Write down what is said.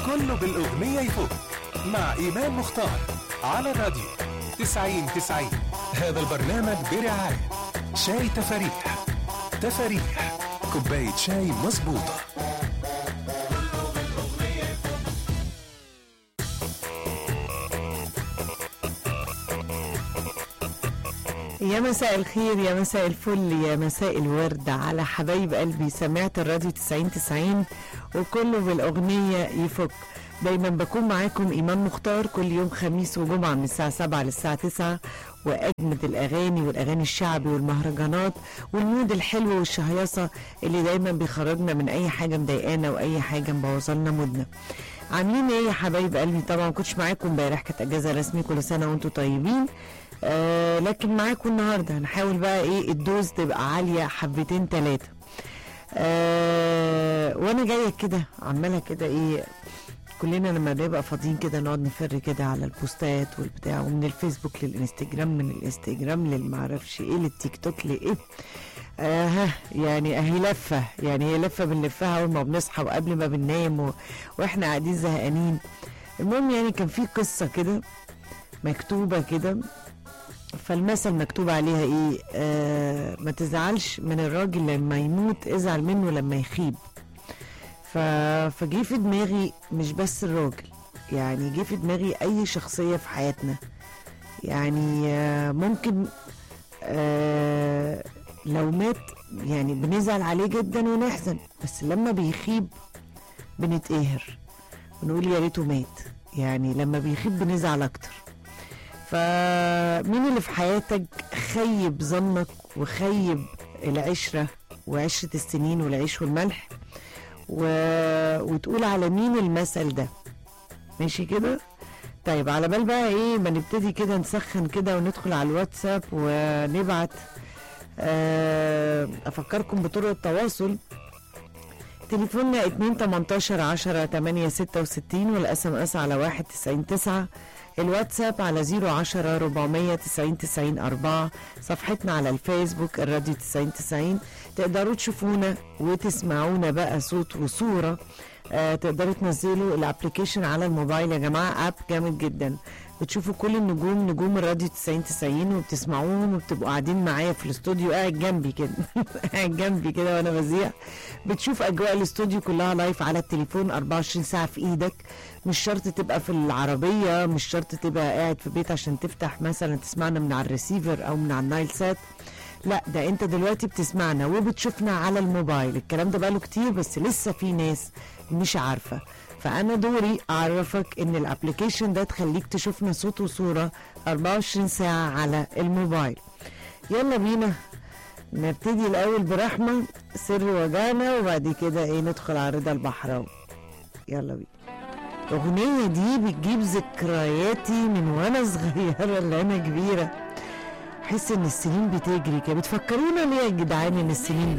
كله بالأغنية يفوق مع إيمان مختار على الراديو 90 90 هذا البرنامج برعاية شاي تفاريح تفاريح كوباية شاي مظبوطة يا مساء الخير يا مساء الفل يا مساء الورد على حبايب قلبي سمعت الراديو 90 90 وكله بالأغنية يفك دايما بكون معاكم إيمان مختار كل يوم خميس وجمعة من الساعة 7 للساعة 9 وأجمد الأغاني والأغاني الشعبي والمهرجانات والمود الحلو والشهيصة اللي دايما بيخرجنا من أي حاجة مضايقانا وأي حاجة مبوظلنا مودنا عاملين ايه يا حبايب قلبي طبعا ما كنتش معاكم امبارح كانت اجازه رسمي كل سنه وانتم طيبين آه لكن معاكم النهارده هنحاول بقى ايه الدوز تبقى عاليه حبتين ثلاثه آه وانا جايه كده عماله كده ايه كلنا لما نبقى فاضيين كده نقعد نفر كده على البوستات والبتاع ومن الفيسبوك للانستجرام من الانستجرام للمعرفش ايه للتيك توك لايه آه ها يعني اهي لفه يعني هي لفه بنلفها اول ما بنصحى وقبل ما بننام و... واحنا قاعدين زهقانين المهم يعني كان في قصه كده مكتوبه كده فالمثل مكتوب عليها ايه آه ما تزعلش من الراجل لما يموت ازعل منه لما يخيب ف... فجي في دماغي مش بس الراجل يعني جه في دماغي اي شخصيه في حياتنا يعني آه ممكن آه لو مات يعني بنزعل عليه جدا ونحزن بس لما بيخيب بنتقهر بنقول يا ريته مات يعني لما بيخيب بنزعل اكتر فمين اللي في حياتك خيب ظنك وخيب العشرة وعشرة السنين والعيش والملح و... وتقول على مين المثل ده ماشي كده طيب على بال بقى ايه ما نبتدي كده نسخن كده وندخل على الواتساب ونبعت افكركم بطرق التواصل تليفوننا 2 18 10 8 66 والاس ام اس على 1 90 9 الواتساب على 010 490 90 4 صفحتنا على الفيسبوك الراديو 90 90 تقدروا تشوفونا وتسمعونا بقى صوت وصوره آه تقدروا تنزلوا الابلكيشن على الموبايل يا جماعه اب جامد جدا بتشوفوا كل النجوم نجوم الراديو 90 90 وبتسمعوهم وبتبقوا قاعدين معايا في الاستوديو قاعد جنبي كده قاعد جنبي كده وانا بذيع بتشوف اجواء الاستوديو كلها لايف على التليفون 24 ساعه في ايدك مش شرط تبقى في العربيه مش شرط تبقى قاعد في بيت عشان تفتح مثلا تسمعنا من على الريسيفر او من على النايل سات لا ده انت دلوقتي بتسمعنا وبتشوفنا على الموبايل الكلام ده بقاله كتير بس لسه في ناس مش عارفه فانا دوري اعرفك ان الابلكيشن ده تخليك تشوفنا صوت وصوره 24 ساعه على الموبايل يلا بينا نبتدي الاول برحمه سر وجانا وبعد كده ايه ندخل على رضا البحراوي يلا بينا الاغنيه دي بتجيب ذكرياتي من وانا صغيره لانا كبيره احس ان السنين بتجري كده بتفكرونا ليه يا جدعان ان السنين